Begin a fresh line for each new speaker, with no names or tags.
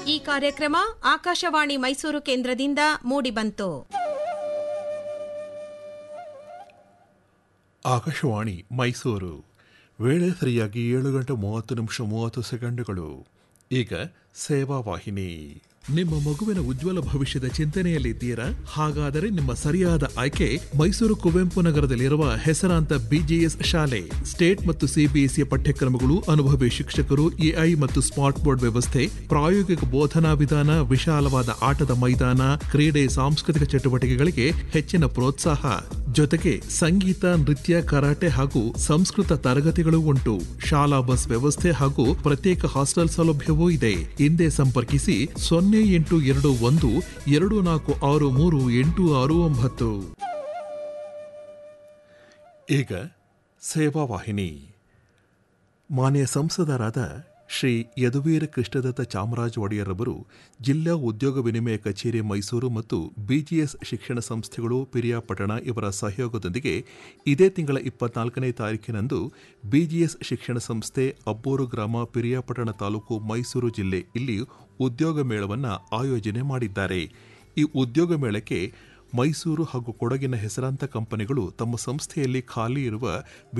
ಈ ಕಾರ್ಯಕ್ರಮ ಆಕಾಶವಾಣಿ ಮೈಸೂರು ಕೇಂದ್ರದಿಂದ ಮೂಡಿಬಂತು
ಆಕಾಶವಾಣಿ ಮೈಸೂರು ವೇಳೆ ಸರಿಯಾಗಿ ಏಳು ಗಂಟೆ ಮೂವತ್ತು ನಿಮಿಷ ಮೂವತ್ತು ಸೆಕೆಂಡುಗಳು ಈಗ ಸೇವಾ ವಾಹಿನಿ ನಿಮ್ಮ ಮಗುವಿನ ಉಜ್ವಲ ಭವಿಷ್ಯದ ಚಿಂತನೆಯಲ್ಲಿದ್ದೀರಾ ಹಾಗಾದರೆ ನಿಮ್ಮ ಸರಿಯಾದ ಆಯ್ಕೆ ಮೈಸೂರು ಕುವೆಂಪು ನಗರದಲ್ಲಿರುವ ಹೆಸರಾಂತ ಬಿಜಿಎಸ್ ಶಾಲೆ ಸ್ಟೇಟ್ ಮತ್ತು ಸಿಬಿಎಸ್ಇ ಪಠ್ಯಕ್ರಮಗಳು ಅನುಭವಿ ಶಿಕ್ಷಕರು ಎಐ ಮತ್ತು ಸ್ಮಾರ್ಟ್ ಬೋರ್ಡ್ ವ್ಯವಸ್ಥೆ ಪ್ರಾಯೋಗಿಕ ಬೋಧನಾ ವಿಧಾನ ವಿಶಾಲವಾದ ಆಟದ ಮೈದಾನ ಕ್ರೀಡೆ ಸಾಂಸ್ಕೃತಿಕ ಚಟುವಟಿಕೆಗಳಿಗೆ ಹೆಚ್ಚಿನ ಪ್ರೋತ್ಸಾಹ ಜೊತೆಗೆ ಸಂಗೀತ ನೃತ್ಯ ಕರಾಟೆ ಹಾಗೂ ಸಂಸ್ಕೃತ ತರಗತಿಗಳು ಉಂಟು ಶಾಲಾ ಬಸ್ ವ್ಯವಸ್ಥೆ ಹಾಗೂ ಪ್ರತ್ಯೇಕ ಹಾಸ್ಟೆಲ್ ಸೌಲಭ್ಯವೂ ಇದೆ ಹಿಂದೆ ಸಂಪರ್ಕಿಸಿ ಸೊನ್ನೆ ಎಂಟು ಎರಡು ಒಂದು ಎರಡು ನಾಲ್ಕು ಆರು ಮೂರು ಎಂಟು ಆರು ಒಂಬತ್ತು ಈಗ ಸೇವಾ ವಾಹಿನಿ ಮಾನ್ಯ ಸಂಸದರಾದ ಶ್ರೀ ಯದುವೀರ ಕೃಷ್ಣದತ್ತ ಚಾಮರಾಜ ಒಡೆಯರವರು ಜಿಲ್ಲಾ ಉದ್ಯೋಗ ವಿನಿಮಯ ಕಚೇರಿ ಮೈಸೂರು ಮತ್ತು ಬಿಜಿಎಸ್ ಶಿಕ್ಷಣ ಸಂಸ್ಥೆಗಳು ಪಿರಿಯಾಪಟ್ಟಣ ಇವರ ಸಹಯೋಗದೊಂದಿಗೆ ಇದೇ ತಿಂಗಳ ಇಪ್ಪತ್ನಾಲ್ಕನೇ ತಾರೀಕಿನಂದು ಬಿಜಿಎಸ್ ಶಿಕ್ಷಣ ಸಂಸ್ಥೆ ಅಬ್ಬೂರು ಗ್ರಾಮ ಪಿರಿಯಾಪಟ್ಟಣ ತಾಲೂಕು ಮೈಸೂರು ಜಿಲ್ಲೆ ಇಲ್ಲಿ ಉದ್ಯೋಗ ಮೇಳವನ್ನು ಆಯೋಜನೆ ಮಾಡಿದ್ದಾರೆ ಈ ಉದ್ಯೋಗ ಮೇಳಕ್ಕೆ ಮೈಸೂರು ಹಾಗೂ ಕೊಡಗಿನ ಹೆಸರಾಂತ ಕಂಪನಿಗಳು ತಮ್ಮ ಸಂಸ್ಥೆಯಲ್ಲಿ ಖಾಲಿ ಇರುವ